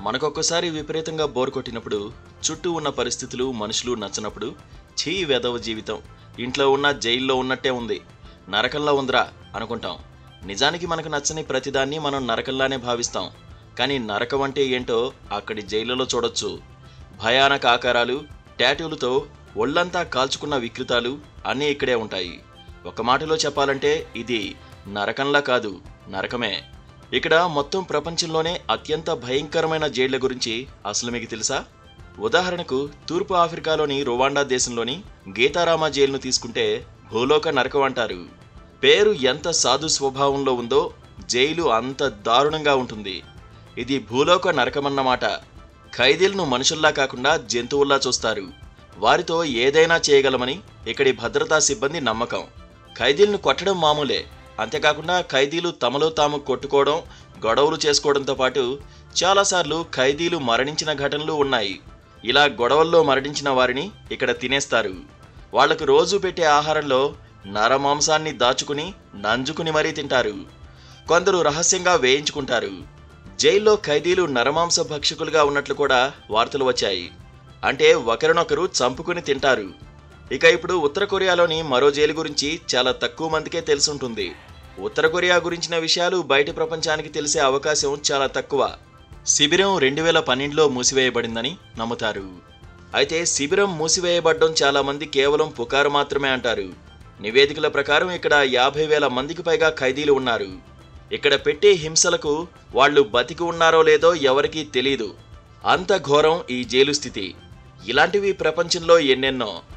మనకొక్కసారి విపరీతంగా బోర్ కొట్టినప్పుడు చుట్టూ ఉన్న పరిస్థితులు మనుషులు నచ్చనప్పుడు ఛీ వెదవ జీవితం ఇంట్లో ఉన్న జైల్లో ఉన్నట్టే ఉంది నరకంలా ఉందిరా అనుకుంటాం నిజానికి మనకు నచ్చని ప్రతిదాన్ని మనం నరకంలానే భావిస్తాం కానీ నరకం అంటే ఏంటో అక్కడి జైలులో చూడొచ్చు భయానక ఆకారాలు టాటూలతో ఒళ్ళంతా కాల్చుకున్న వికృతాలు అన్నీ ఇక్కడే ఉంటాయి ఒక మాటలో చెప్పాలంటే ఇది నరకంలా కాదు నరకమే ఇక్కడ మొత్తం ప్రపంచంలోనే అత్యంత భయంకరమైన జైళ్ల గురించి అసలు మీకు తెలుసా ఉదాహరణకు తూర్పు ఆఫ్రికాలోని రువాండా దేశంలోని గీతారామ జైలును తీసుకుంటే భూలోక నరకం అంటారు పేరు ఎంత సాధు స్వభావంలో ఉందో జైలు అంత దారుణంగా ఉంటుంది ఇది భూలోక నరకమన్నమాట ఖైదీలను మనుషుల్లా కాకుండా జంతువుల్లా చూస్తారు వారితో ఏదైనా చేయగలమని ఇక్కడి భద్రతా సిబ్బంది నమ్మకం ఖైదీలను కొట్టడం మామూలే అంతేకాకుండా ఖైదీలు తమలో తాము కొట్టుకోవడం గొడవలు చేసుకోవడంతో పాటు చాలాసార్లు ఖైదీలు మరణించిన ఘటనలు ఉన్నాయి ఇలా గొడవల్లో మరణించిన వారిని ఇక్కడ తినేస్తారు వాళ్లకు రోజు పెట్టే ఆహారంలో నరమాంసాన్ని దాచుకుని నంజుకుని మరీ తింటారు కొందరు రహస్యంగా వేయించుకుంటారు జైల్లో ఖైదీలు నరమాంస భక్షకులుగా ఉన్నట్లు కూడా వార్తలు వచ్చాయి అంటే ఒకరినొకరు చంపుకుని తింటారు ఇక ఇప్పుడు ఉత్తర కొరియాలోని మరో జైలు గురించి చాలా తక్కువ మందికే తెలుసుంటుంది ఉత్తర కొరియా గురించిన విషయాలు బయట ప్రపంచానికి తెలిసే అవకాశం చాలా తక్కువ శిబిరం రెండు వేల పన్నెండులో మూసివేయబడిందని నమ్ముతారు అయితే శిబిరం మూసివేయబడ్డం చాలా మంది కేవలం పుకారు మాత్రమే అంటారు నివేదికల ప్రకారం ఇక్కడ యాభై వేల మందికి పైగా ఖైదీలు ఉన్నారు ఇక్కడ పెట్టే హింసలకు వాళ్ళు బతికి ఉన్నారో లేదో ఎవరికీ తెలీదు అంత ఘోరం ఈ జైలు స్థితి ఇలాంటివి ప్రపంచంలో ఎన్నెన్నో